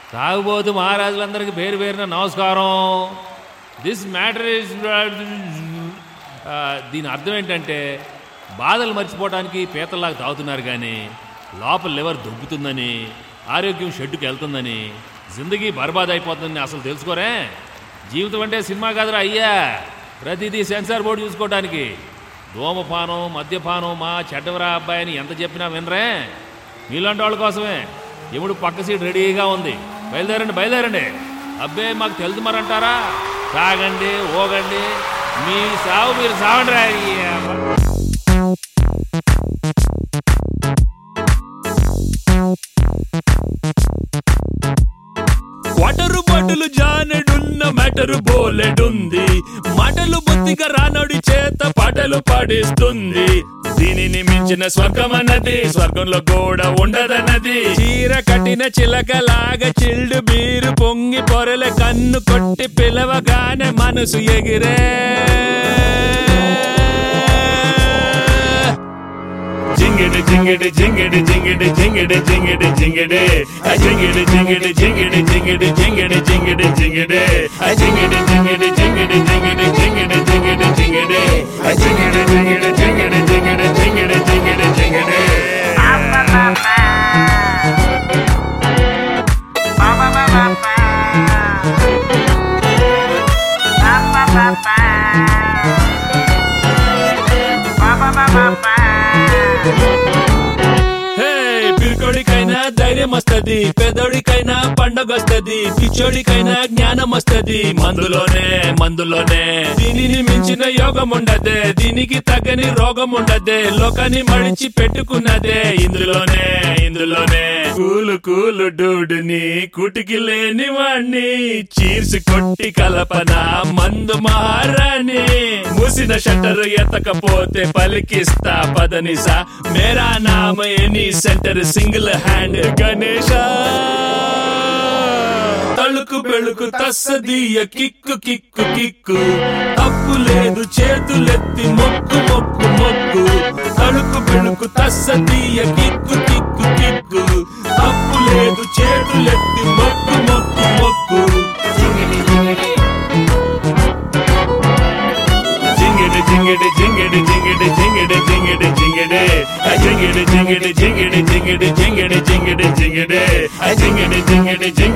తాగుబోతు మహారాజులందరికీ పేరు పేరున నమస్కారం దిస్ మ్యాటర్ ఇస్ దీని అర్థం ఏంటంటే బాధలు మర్చిపోవడానికి పీతల్లాగా తాగుతున్నారు కానీ లోపల లివర్ దొబ్బుతుందని ఆరోగ్యం షెడ్డుకి వెళ్తుందని జిందగీ బర్బాద్ అయిపోతుందని అసలు తెలుసుకోరే జీవితం అంటే సినిమా కాదురా అయ్యా ప్రతిదీ సెన్సార్ బోర్డు చూసుకోవడానికి ధూమపానం మద్యపానం మా చెడ్డవరా అబ్బాయి అని ఎంత చెప్పినా వినరే మీలాంటి వాళ్ళ కోసమే ఎముడు పక్క సీట్ రెడీగా ఉంది బయలుదేరండి బయలుదేరండి అబ్బే మాకు తెలుసు మరంటారా తాగండి ఓగండి మీ సావు మీరు సావండి రా అయ్యా. వాటరు బాటలు జానెడున్న మెటరు బోలెడుంది మాటలు బుద్ధిగా రానడి చేత పాటలు పాడిస్తుంది దీనిని మించిన స్వర్గం అన్నది స్వర్గంలో కూడా ఉండదన్నది చీర కట్టిన చిలకలాగా చిల్డు బీరు పొంగి పొరల కన్ను కొట్టి పిలవగానే మనసు ఎగిరే జింగిడి జింగిడి జింగిడి జింగిడి జింగిడి జింగిడి జింగిడి ఆ జింగిడి జింగిడి జింగిడి జింగిడి జింగిడి జింగిడి జింగిడి ఆ జింగిడి జింగిడి జింగిడి జింగిడి జింగిడి జింగిడి జింగిడి ఆ జింగిడి జింగిడి జింగిడి జింగిడి జింగిడి జింగిడి జింగిడి హే పిరికోడికైనా ధైర్యం వస్తది పెదోడికైనా పండగ వస్తది పిచ్చోడికైనా జ్ఞానం వస్తది మందులోనే మందులోనే దీనిని మించిన యోగం ఉండదే దీనికి తగ్గని రోగం ఉండదే లోకాన్ని మడిచి పెట్టుకున్నదే ఇందులోనే ఇందులోనే కూలు కూలు డూడుని కుటికి లేని వాణ్ణి చీర్స్ కొట్టి కలపన మందు మహారాణి మూసిన షట్టర్ ఎత్తకపోతే పలికిస్తా పదనిసా మేరా నామ any centre single hand Ganesha తళుకు బెళుకు తస్సదీయ కిక్కు కిక్కు కిక్కు తప్పు లేదు చేతులెత్తి మొక్కు మొక్కు మొక్కు తళుకు బెళుకు తస్సదీయ కిక్కు కిక్కు కిక్కు తప్పు లేదు చేతులెత్తి మొక్కు మొక్కు మొక్కు జింగిడి జింగిడి జింగిడి జింగిడి జింగిడి జింగిడి జింగిడి జింగిడి జింగిడి ఆ జింగిడి జింగిడి జింగిడి జింగిడి జింగిడి జింగిడి జింగిడి ఆ జింగిడి జింగిడి జింగిడి